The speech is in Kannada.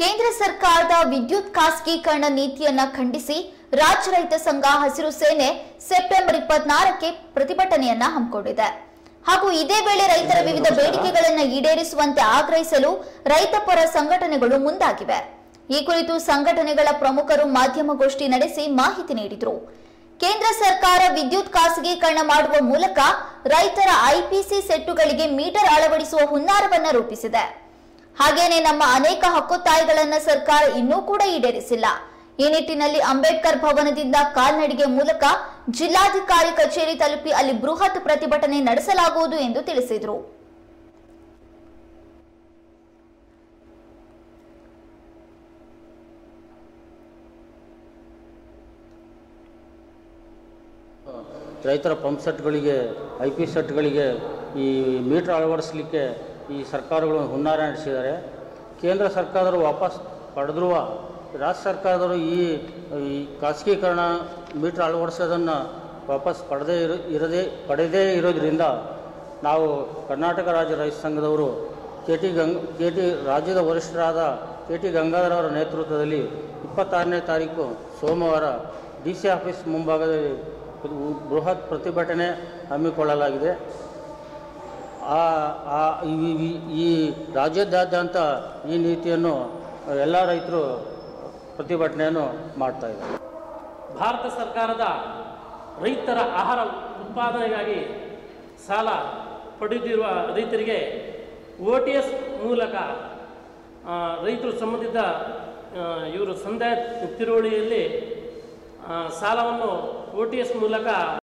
ಕೇಂದ್ರ ಸರ್ಕಾರದ ವಿದ್ಯುತ್ ಖಾಸಗೀಕರಣ ನೀತಿಯನ್ನ ಖಂಡಿಸಿ ರಾಜ್ಯ ರೈತ ಸಂಘ ಹಸಿರು ಸೇನೆ ಸೆಪ್ಟೆಂಬರ್ ಇಪ್ಪತ್ನಾಲ್ಕಕ್ಕೆ ಪ್ರತಿಭಟನೆಯನ್ನ ಹಮ್ಮಿಕೊಂಡಿದೆ ಹಾಗೂ ಇದೇ ವೇಳೆ ರೈತರ ವಿವಿಧ ಬೇಡಿಕೆಗಳನ್ನು ಈಡೇರಿಸುವಂತೆ ಆಗ್ರಹಿಸಲು ರೈತ ಪರ ಸಂಘಟನೆಗಳು ಮುಂದಾಗಿವೆ ಈ ಕುರಿತು ಸಂಘಟನೆಗಳ ಪ್ರಮುಖರು ಮಾಧ್ಯಮಗೋಷ್ಠಿ ನಡೆಸಿ ಮಾಹಿತಿ ನೀಡಿದರು ಕೇಂದ್ರ ಸರ್ಕಾರ ವಿದ್ಯುತ್ ಖಾಸಗೀಕರಣ ಮಾಡುವ ಮೂಲಕ ರೈತರ ಐಪಿಸಿ ಸೆಟ್ಟುಗಳಿಗೆ ಮೀಟರ್ ಅಳವಡಿಸುವ ಹುನ್ನಾರವನ್ನ ರೂಪಿಸಿದೆ ಹಾಗೇನೆ ನಮ್ಮ ಅನೇಕ ಹಕ್ಕೊತ್ತಾಯಗಳನ್ನ ಸರ್ಕಾರ ಇನ್ನೂ ಕೂಡ ಈಡೇರಿಸಿಲ್ಲ ಈ ನಿಟ್ಟಿನಲ್ಲಿ ಅಂಬೇಡ್ಕರ್ ಭವನದಿಂದ ಕಾಲ್ನಡಿಗೆ ಮೂಲಕ ಜಿಲ್ಲಾಧಿಕಾರಿ ಕಚೇರಿ ತಲುಪಿ ಅಲ್ಲಿ ಬೃಹತ್ ಪ್ರತಿಭಟನೆ ನಡೆಸಲಾಗುವುದು ಎಂದು ತಿಳಿಸಿದರು ರೈತರ ಪಂಪ್ ಸೆಟ್ಗಳಿಗೆ ಐ ಪಿ ಸೆಟ್ಗಳಿಗೆ ಈ ಮೀಟ್ರ್ ಅಳವಡಿಸಲಿಕ್ಕೆ ಈ ಸರ್ಕಾರಗಳು ಹುನ್ನಾರ ನಡೆಸಿದ್ದಾರೆ ಕೇಂದ್ರ ಸರ್ಕಾರದವರು ವಾಪಸ್ ಪಡೆದ್ರುವ ರಾಜ್ಯ ಸರ್ಕಾರದವರು ಈ ಈ ಖಾಸಗೀಕರಣ ಮೀಟ್ರ್ ಅಳವಡಿಸೋದನ್ನು ವಾಪಸ್ ಪಡೆದೇ ಇರೋ ಇರದೇ ಪಡೆದೇ ಇರೋದ್ರಿಂದ ನಾವು ಕರ್ನಾಟಕ ರಾಜ್ಯ ರೈತ ಸಂಘದವರು ಕೆ ಟಿ ಗಂಗ್ ಕೆ ಟಿ ರಾಜ್ಯದ ವರಿಷ್ಠರಾದ ಕೆ ಟಿ ಗಂಗಾಧರ್ ಅವರ ನೇತೃತ್ವದಲ್ಲಿ ಇಪ್ಪತ್ತಾರನೇ ತಾರೀಕು ಸೋಮವಾರ ಡಿ ಸಿ ಆಫೀಸ್ ಮುಂಭಾಗದಲ್ಲಿ ಬೃಹತ್ ಪ್ರತಿಭಟನೆ ಹಮ್ಮಿಕೊಳ್ಳಲಾಗಿದೆ ಆ ಆ ಈ- ಈ- ಈ ರಾಜ್ಯಾದ್ಯಂತ ಈ ನೀತಿಯನ್ನು ಎಲ್ಲ ರೈತರು ಪ್ರತಿಭಟನೆಯನ್ನು ಮಾಡ್ತಾ ಇದ್ದಾರೆ ಭಾರತ ಸರ್ಕಾರದ ರೈತರ ಆಹಾರ ಉತ್ಪಾದನೆಗಾಗಿ ಸಾಲ ಪಡೆದಿರುವ ರೈತರಿಗೆ ಒ ಟಿ ಎಸ್ ಮೂಲಕ ಆ, ರೈತರು ಸಂಬಂಧಿತ ಆ, ಇವರು ಸಂದಾಯ ತಿರುವಳಿಯಲ್ಲಿ ಆ, ಸಾಲವನ್ನು ಒ ಟಿ ಎಸ್ ಮೂಲಕ